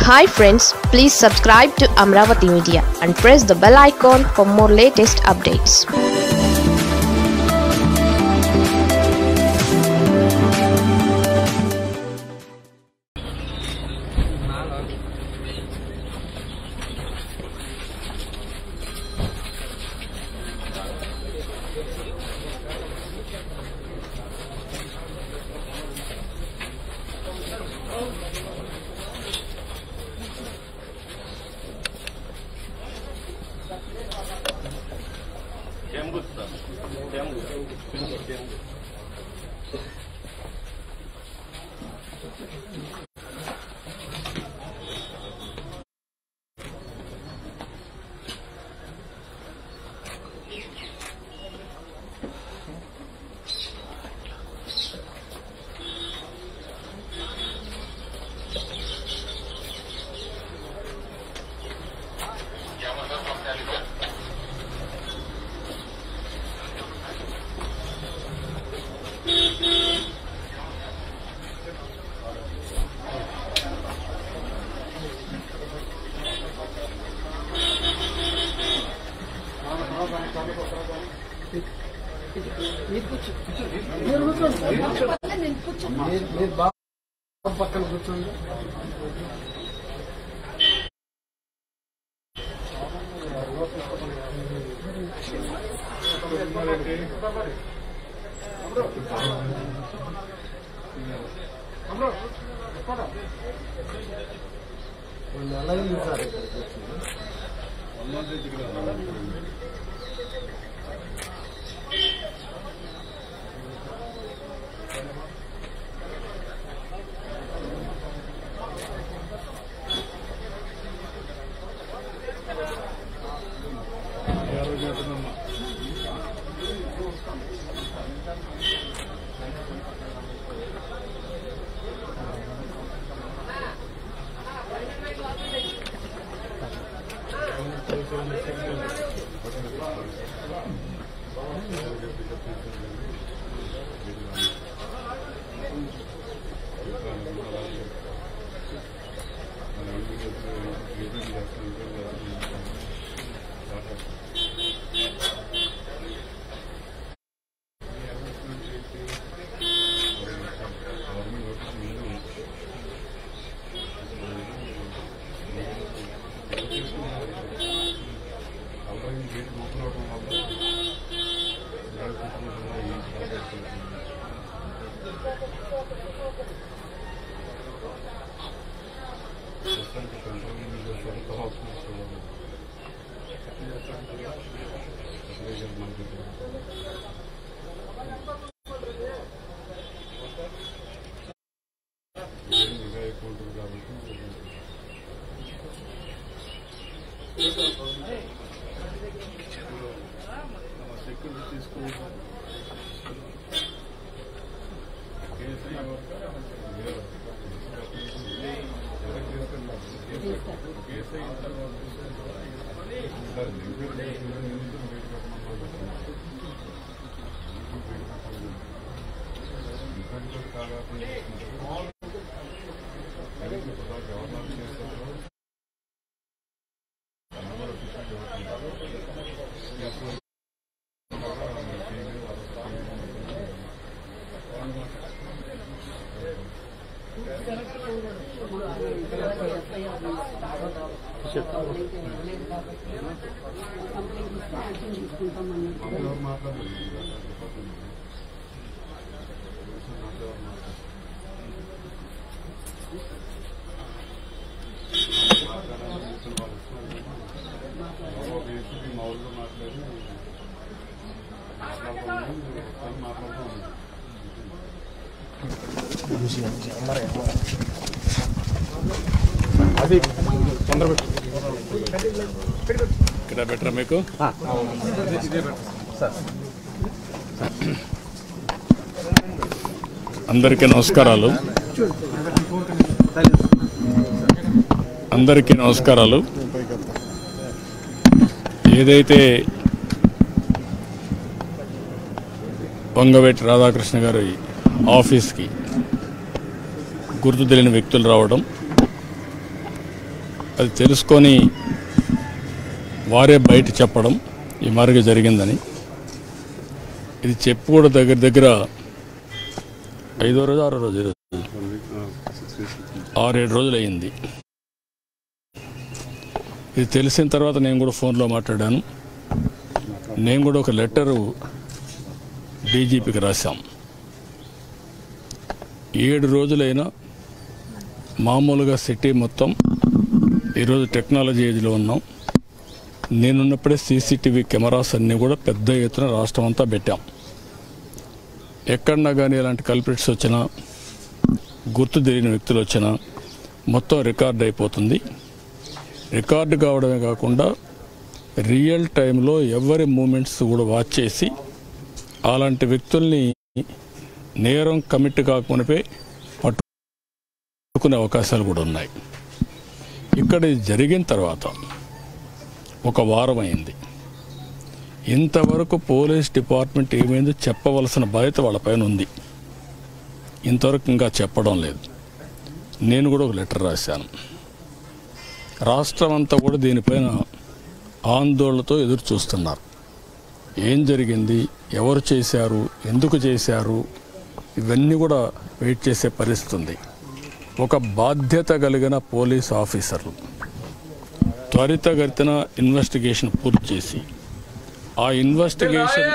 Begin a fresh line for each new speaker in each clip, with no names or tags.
Hi friends please subscribe to Amaravati media and press the bell icon for more latest updates
మీరు మీరు బాగా పక్కన కూర్చోండి కొన్ని నెల అయింది సార్ ఇక్కడికి వచ్చి
ఇక్కడ బెటర్ మీకు అందరికీ నమస్కారాలు అందరికీ నమస్కారాలు ఏదైతే వంగవేటి రాధాకృష్ణ గారి ఆఫీస్కి గుర్తు తెలియని వ్యక్తులు రావడం అది తెలుసుకొని వారే బయట చెప్పడం ఈ మార్గం జరిగిందని ఇది చెప్పి కూడా దగ్గర దగ్గర ఐదో రోజు ఆరో రోజు ఈరోజు. ఆరేడు రోజులు అయింది ఇది తెలిసిన తర్వాత నేను కూడా ఫోన్లో మాట్లాడాను నేను కూడా ఒక లెటరు డీజీపీకి రాశాం ఏడు రోజులైనా మామూలుగా సిటీ మొత్తం ఈరోజు టెక్నాలజీ ఏజ్లో ఉన్నాం నేనున్నప్పుడే సీసీటీవీ కెమెరాస్ అన్నీ కూడా పెద్ద ఎత్తున రాష్ట్రం అంతా పెట్టాం ఎక్కడన్నా కానీ ఇలాంటి కల్పిట్స్ వచ్చినా గుర్తు తెలియని వ్యక్తులు వచ్చినా మొత్తం రికార్డ్ అయిపోతుంది రికార్డు కావడమే కాకుండా రియల్ టైంలో ఎవరి మూమెంట్స్ కూడా వాచ్ చేసి అలాంటి వ్యక్తుల్ని నేరం కమిట్ కాకమునిపే పట్టుకునే అవకాశాలు కూడా ఉన్నాయి ఇక్కడ ఇది జరిగిన తర్వాత ఒక వారం అయింది ఇంతవరకు పోలీస్ డిపార్ట్మెంట్ ఏమైందో చెప్పవలసిన బాధ్యత వాళ్ళపైన ఉంది ఇంతవరకు ఇంకా చెప్పడం లేదు నేను కూడా ఒక లెటర్ రాశాను రాష్ట్రం అంతా కూడా దీనిపైన ఆందోళనతో ఎదురు చూస్తున్నారు ఏం జరిగింది ఎవరు చేశారు ఎందుకు చేశారు ఇవన్నీ కూడా వెయిట్ చేసే పరిస్థితి ఉంది ఒక బాధ్యత కలిగిన పోలీస్ ఆఫీసర్లు త్వరితగతిన ఇన్వెస్టిగేషన్ పూర్తి చేసి ఆ ఇన్వెస్టిగేషన్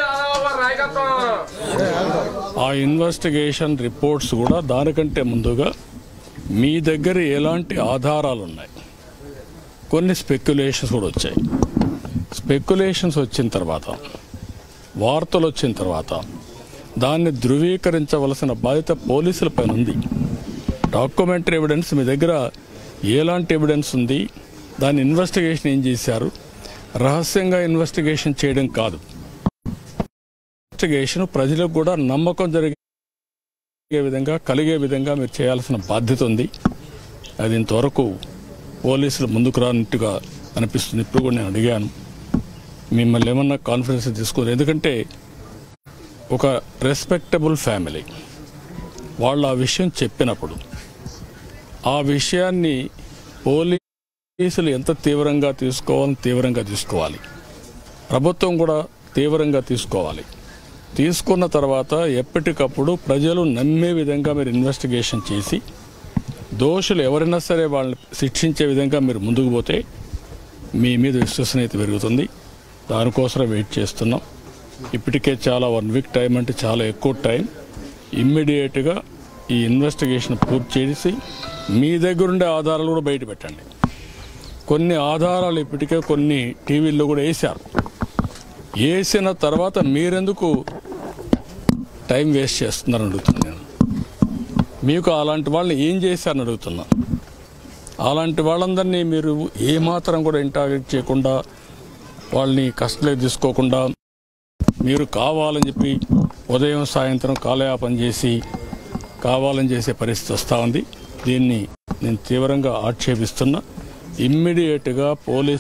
ఆ ఇన్వెస్టిగేషన్ రిపోర్ట్స్ కూడా దానికంటే ముందుగా మీ దగ్గర ఎలాంటి ఆధారాలు ఉన్నాయి కొన్ని స్పెక్యులేషన్స్ కూడా వచ్చాయి స్పెక్యులేషన్స్ వచ్చిన తర్వాత వార్తలు వచ్చిన తర్వాత దాన్ని ధృవీకరించవలసిన బాధ్యత పోలీసుల పైన ఉంది డాక్యుమెంటరీ ఎవిడెన్స్ మీ దగ్గర ఎలాంటి ఎవిడెన్స్ ఉంది దాని ఇన్వెస్టిగేషన్ ఏం చేశారు రహస్యంగా ఇన్వెస్టిగేషన్ చేయడం కాదు ఇన్వెస్టిగేషన్ ప్రజలకు కూడా నమ్మకం జరిగే విధంగా కలిగే విధంగా మీరు చేయాల్సిన బాధ్యత ఉంది అది ఇంతవరకు పోలీసులు ముందుకు రానట్టుగా అనిపిస్తుంది ఇప్పుడు కూడా నేను అడిగాను మిమ్మల్ని ఏమన్నా కాన్ఫిడెన్స్ తీసుకోరు ఎందుకంటే ఒక రెస్పెక్టబుల్ ఫ్యామిలీ వాళ్ళు ఆ విషయం చెప్పినప్పుడు ఆ విషయాన్ని పోలీసులు ఎంత తీవ్రంగా తీసుకోవాలని తీవ్రంగా తీసుకోవాలి ప్రభుత్వం కూడా తీవ్రంగా తీసుకోవాలి తీసుకున్న తర్వాత ఎప్పటికప్పుడు ప్రజలు నమ్మే విధంగా మీరు ఇన్వెస్టిగేషన్ చేసి దోషులు ఎవరైనా సరే వాళ్ళని శిక్షించే విధంగా మీరు ముందుకు పోతే మీ మీద విశ్వసనీయత పెరుగుతుంది దానికోసమే వెయిట్ చేస్తున్నాం ఇప్పటికే చాలా వన్ వీక్ టైం అంటే చాలా ఎక్కువ టైం ఇమ్మీడియట్గా ఈ ఇన్వెస్టిగేషన్ పూర్తి చేసి మీ దగ్గరుండే ఆధారాలు కూడా బయట పెట్టండి కొన్ని ఆధారాలు ఇప్పటికే కొన్ని టీవీల్లో కూడా వేశారు వేసిన తర్వాత మీరెందుకు టైం వేస్ట్ చేస్తున్నారని అడుగుతున్నాను నేను మీకు అలాంటి వాళ్ళని ఏం చేశారని అడుగుతున్నా అలాంటి వాళ్ళందరినీ మీరు ఏమాత్రం కూడా ఇంటాగ్రేట్ చేయకుండా వాళ్ళని కష్టంలోకి తీసుకోకుండా మీరు కావాలని చెప్పి ఉదయం సాయంత్రం కాలయాపన చేసి కావాలని చేసే పరిస్థితి వస్తూ ఉంది దీన్ని నేను తీవ్రంగా ఆక్షేపిస్తున్నా ఇమ్మీడియట్గా పోలీస్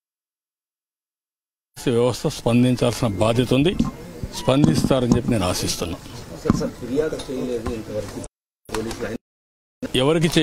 వ్యవస్థ స్పందించాల్సిన బాధ్యత ఉంది స్పందిస్తారని చెప్పి నేను ఆశిస్తున్నా
సార్ సార్ ఫిర్యాదు చేయలేదు ఇంతవరకు పోలీసులు
ఎవరికి చే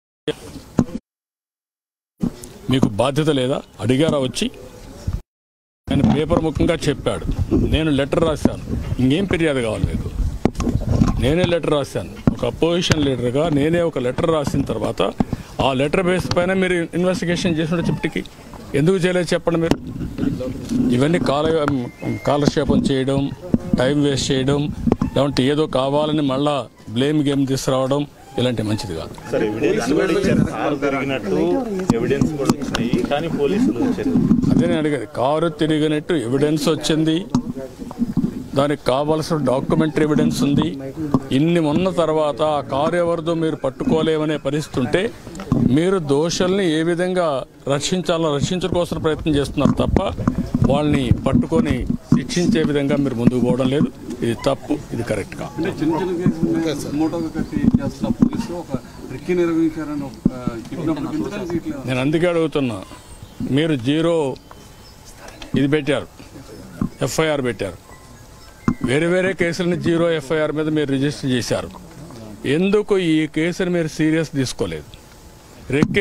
మీకు బాధ్యత లేదా అడిగారా వచ్చి ఆయన పేపర్ ముఖంగా చెప్పాడు నేను లెటర్ రాశాను ఇంకేం ఫిర్యాదు కావాలి మీకు నేనే లెటర్ రాశాను ఒక అపోజిషన్ లీడర్గా నేనే ఒక లెటర్ రాసిన తర్వాత ఆ లెటర్ బేస్ పైన మీరు ఇన్వెస్టిగేషన్ చేసిన చెప్టికి ఎందుకు చేయలేదు చెప్పండి మీరు ఇవన్నీ కాల కాలక్షేపం చేయడం టైం వేస్ట్ చేయడం లేదంటే ఏదో కావాలని మళ్ళా బ్లేమ్ గేమ్ తీసుకురావడం ఇలాంటి మంచిది కాదు
సార్ ఎవిడెన్స్ కూడా ఇచ్చారు కారు తిరిగినట్టు ఎవిడెన్స్ కూడా వచ్చినాయి కానీ పోలీసులు వచ్చారు
అదే నేను అడిగేది కారు తిరిగినట్టు ఎవిడెన్స్ వచ్చింది దానికి కావలసిన డాక్యుమెంటరీ ఎవిడెన్స్ ఉంది ఇన్ని ఉన్న తర్వాత ఆ కారు ఎవరిదో మీరు పట్టుకోలేమనే పరిస్థితి ఉంటే మీరు దోషుల్ని ఏ విధంగా రక్షించాలో రక్షించడం కోసం ప్రయత్నం చేస్తున్నారు తప్ప వాళ్ళని పట్టుకొని శిక్షించే విధంగా మీరు ముందుకు పోవడం లేదు ఇది తప్పు ఇది కరెక్ట్ కాదు
అంటే చిన్న చిన్న కేసులు మూటోగా కట్టి చేస్తున్న పోలీసులు ఒక రెక్కి నిర్వహించారని ఒక చెప్పినప్పుడు ఎందుకని తీయట్లేదు
నేను అందుకే అడుగుతున్నా మీరు జీరో ఇది పెట్టారు ఎఫ్ఐఆర్ పెట్టారు వేరే వేరే కేసులని జీరో ఎఫ్ఐఆర్ మీద మీరు రిజిస్టర్ చేశారు ఎందుకు ఈ కేసుని మీరు సీరియస్ తీసుకోలేదు రెక్కే చేసి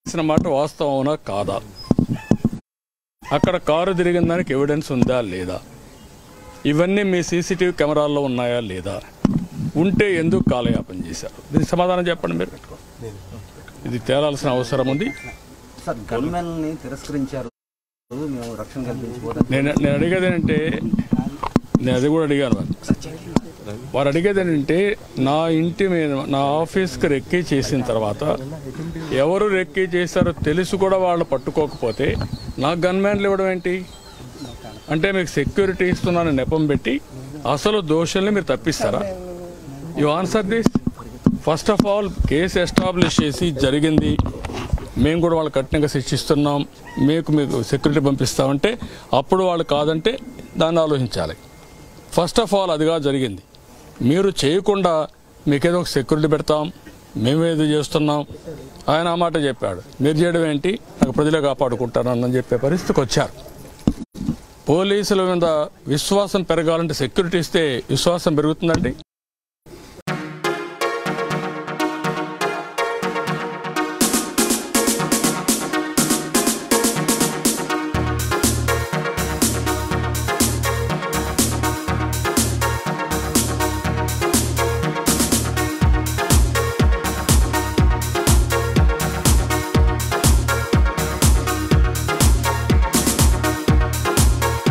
చేసిన మాట వాస్తవం అవునా కాదా అక్కడ కారు తిరిగిన దానికి ఎవిడెన్స్ ఉందా లేదా ఇవన్నీ మీ సీసీటీవీ కెమెరాల్లో ఉన్నాయా లేదా ఉంటే ఎందుకు కాలయాపన చేశారు దీనికి సమాధానం చెప్పండి మీరు ఇది తేలాల్సిన అవసరం ఉంది
సార్ గన్మెన్ ని తిరస్కరించారు మేము రక్షణ కల్పించబోతాం
నేను నేను అడిగేది ఏంటంటే నేను అది కూడా అడిగాను వారు వారు అడిగేది ఏంటంటే నా ఇంటి మీద నా ఆఫీస్కి రెక్కీ చేసిన తర్వాత ఎవరు రెక్కీ చేశారో తెలిసి కూడా వాళ్ళు పట్టుకోకపోతే నాకు గన్మ్యాన్లు ఇవ్వడం ఏంటి అంటే మీకు సెక్యూరిటీ ఇస్తున్నాను నెపం పెట్టి అసలు దోషుల్ని మీరు తప్పిస్తారా you answer this first of all case establish చేసి జరిగింది మేము కూడా వాళ్ళు కఠినంగా శిక్షిస్తున్నాం మీకు మీకు సెక్యూరిటీ పంపిస్తామంటే అప్పుడు వాళ్ళు కాదంటే దాన్ని ఆలోచించాలి ఫస్ట్ ఆఫ్ ఆల్ అదిగా జరిగింది మీరు చేయకుండా మీకేదో ఒక సెక్యూరిటీ పెడతాం మేమేదో చేస్తున్నాం ఆయన ఆ మాట చెప్పాడు మీరు చేయడం ఏంటి నాకు ప్రజలే కాపాడుకుంటానని చెప్పే పరిస్థితికి వచ్చారు పోలీసుల మీద విశ్వాసం పెరగాలంటే సెక్యూరిటీ ఇస్తే విశ్వాసం పెరుగుతుందండి